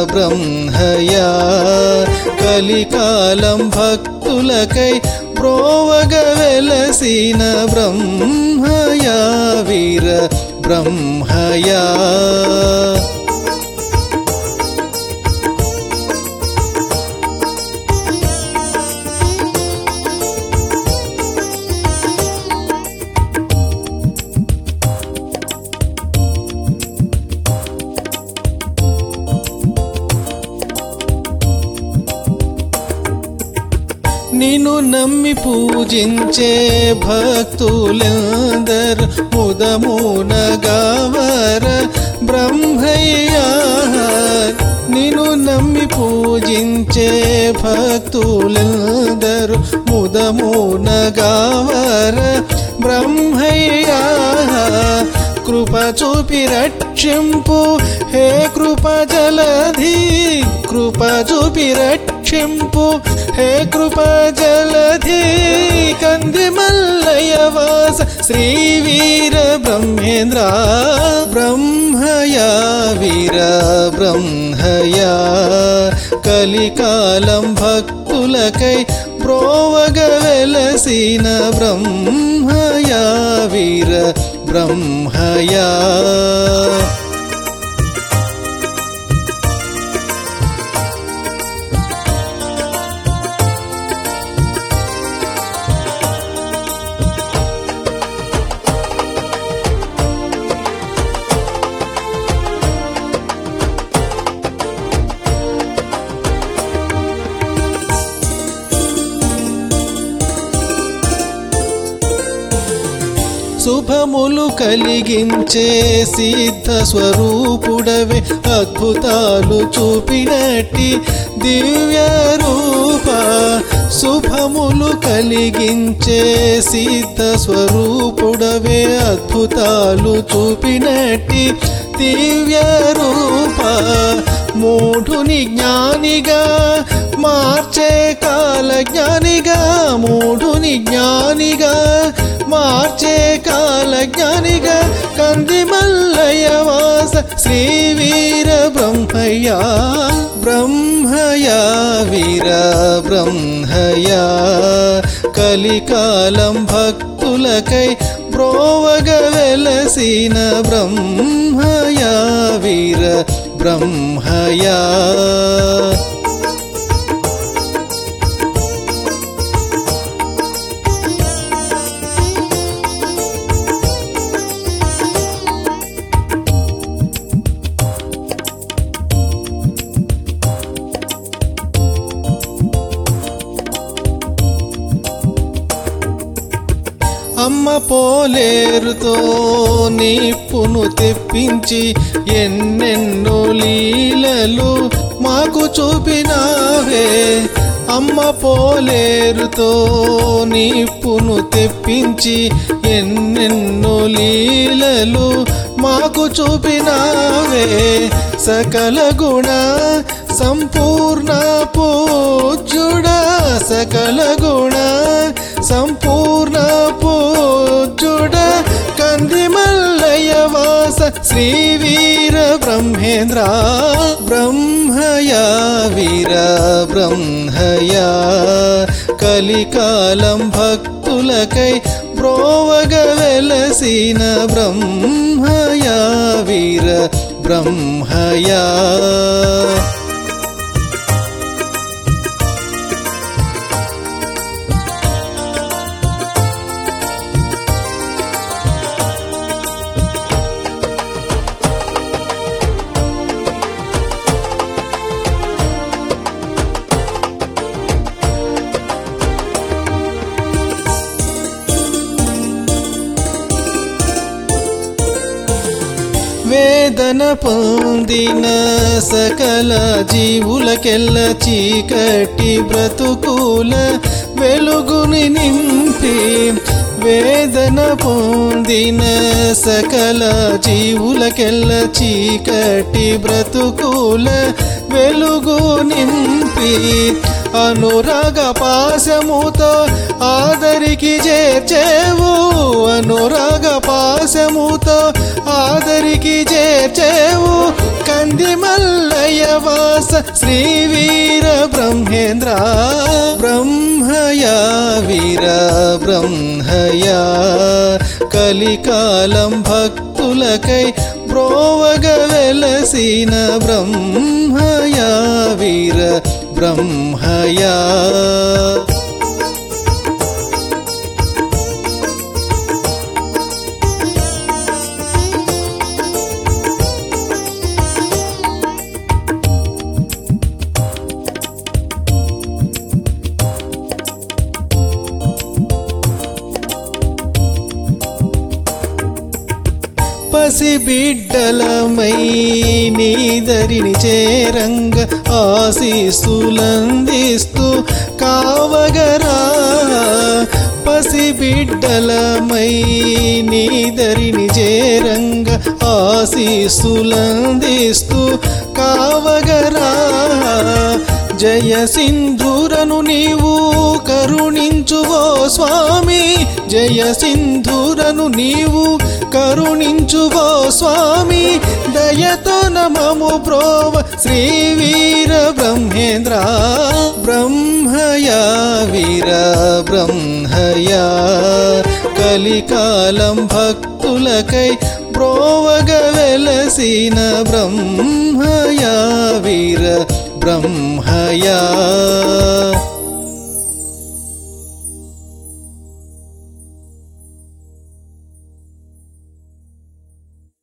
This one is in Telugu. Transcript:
బ్రహ్మయా కలికాలం భక్తులకై ప్రోవగ వెలసిన బ్రహ్మయా వీర బ్రహ్మయా నిన్ను నమ్మి పూజించే భక్తులందరు ముదమునగావర బ్రహ్మయ్యా నిన్ను నమ్మి పూజించే భక్తులందరు ముదమునగావర బ్రహ్మయ్యా కృప చూపి రక్షింపు హే కృప జలధి కృప చూపి రక్షింపు హే కృప జలధి కంది మల్లయ వాస శ్రీ వీర బ్రహ్మేంద్ర బ్రహ్మయా వీర బ్రహ్మయా కలికాలం భక్తులకై ప్రోవగ వెలసిన బ్రహ్మయా వీర బ్రహ్మయా శుభములు కలిగించే సిద్ధ స్వరూపుడవే అద్భుతాలు చూపినట్టి దివ్య రూప శుభములు కలిగించే సిద్ధ స్వరూపుడవే అద్భుతాలు చూపినట్టి దివ్య రూప మూఢుని జ్ఞానిగా మార్చే కాల జ్ఞానిగా మూఢుని జ్ఞానిగా మార్చే కాల జ్ఞానిగా కంది మల్లయ్య వాస శ్రీ వీర బ్రహ్మయ్య బ్రహ్మయా వీర బ్రహ్మయా కలికాలం భక్తులకై ప్రోవగ వెలసిన బ్రహ్మయా వీర బ్రహ్మయా అమ్మ పోలేరుతో నిప్పును తెప్పించి ఎన్నెన్నో లీలలు మాకు చూపినావే అమ్మ పోలేరుతో నిప్పును తెప్పించి ఎన్నెన్నో లీలలు మాకు చూపినావే సకల గుణ సంపూర్ణ పూజ్యుడా సకల గుణ సంపూర్ణ పూజ్యుడ కంది మల్లయ్య వాస శ్రీ వీర బ్రహ్మేంద్ర బ్రహ్మయా వీర బ్రహ్మయా కలికాలం భక్తులకై ప్రోవగ వెలసిన బ్రహ్మయా వీర బ్రహ్మయా వేదన పొందిన సకల జీవులకెల్ల చీకటి బ్రతుకుల వెలుగుని నింపి వేదన పొందిన సకల జీవులకెల్ల చీకటి బ్రతుకుల వెలుగు నింపి అనురాగ పాశముతో ఆదరికి చేర్చేవు అనురాగ పాశముతో ఆదరికి చేర్చేవు కంది మల్లయ్య వాస శ్రీ వీర బ్రహ్మేంద్ర బ్రహ్మయా వీర బ్రహ్మయా కలికాలం భక్తులకై బ్రోవగ వెలసిన బ్రహ్మయా వీర బ్రహ్మయా పసిబిడ్డలమై నీదరిని చేరంగ ఆశీస్సులందిస్తూ కావగరా పసిబిడ్డలమై నీదరిని చేరంగ ఆశీస్సులందిస్తూ కావగరా జయ సింధూరను నీవు కరుణించువో స్వామి జయ సింధూరను నీవు కరుణించువో స్వామి దయతో నమము ప్రోవ శ్రీ వీర బ్రహ్మేంద్ర బ్రహ్మయా వీర బ్రహ్మయా కలికాలం భక్తులకై బ్రోవగ వెలసిన బ్రహ్మయా వీర బ్రహ్మయా